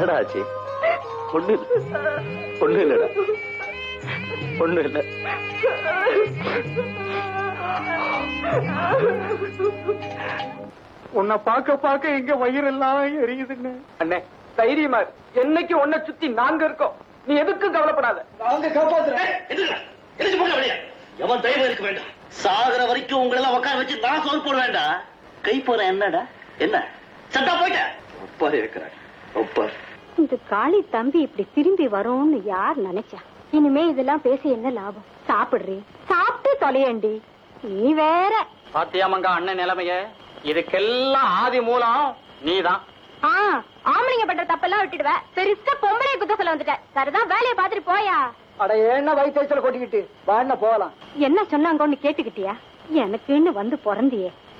என்னடா ஆச்சு ஒண்ணு இல்ல ஒண்ணு இல்லடா ஒண்ணு இல்ல உன்னை பார்க்க பார்க்க எங்க வயிறெல்லாம் எரியுதுன்னு அண்ணே தைரியமா இரு. என்னைக்கு உன்னை சுத்தி நாங்க இருக்கோம் நீ எதுக்கும் கவலைப்படாத நாங்க காப்பாத்துறேன் எதுக்குடா? எதுக்கு போக வெளியே? எவன் தைரியம் இருக்க வேண்டாம் சாகுற வரைக்கும் உங்களை எல்லாம் உட்கார வச்சு நான் சோறு போட வேண்டாம் கை போற என்னடா என்ன சட்டா போயிட்ட ஒப்பாரி இருக்கிறார் ஒப்பாரி இந்த காளி தம்பி இப்படி திரும்பி வரும்னு யார் நினைச்சா இனிமே இதெல்லாம் பேசி என்ன லாபம் சாப்பிடுறி சாப்பிட்டு தொலையண்டி நீ வேற பாத்தியாமங்கா அண்ணன் நிலைமைய இதுக்கெல்லாம் ஆதி மூலம் நீதான் ஆ ஆம்பளைங்க பண்ற தப்பெல்லாம் விட்டுடுவ பெருசா பொம்பளை குத்த சொல்ல வந்துட்ட சரிதான் வேலையை பாத்துட்டு போயா அட என்ன வயிற்றுல கொட்டிக்கிட்டு வாண்ண போகலாம் என்ன சொன்னாங்கன்னு கேட்டுக்கிட்டியா எனக்குன்னு வந்து பிறந்தியே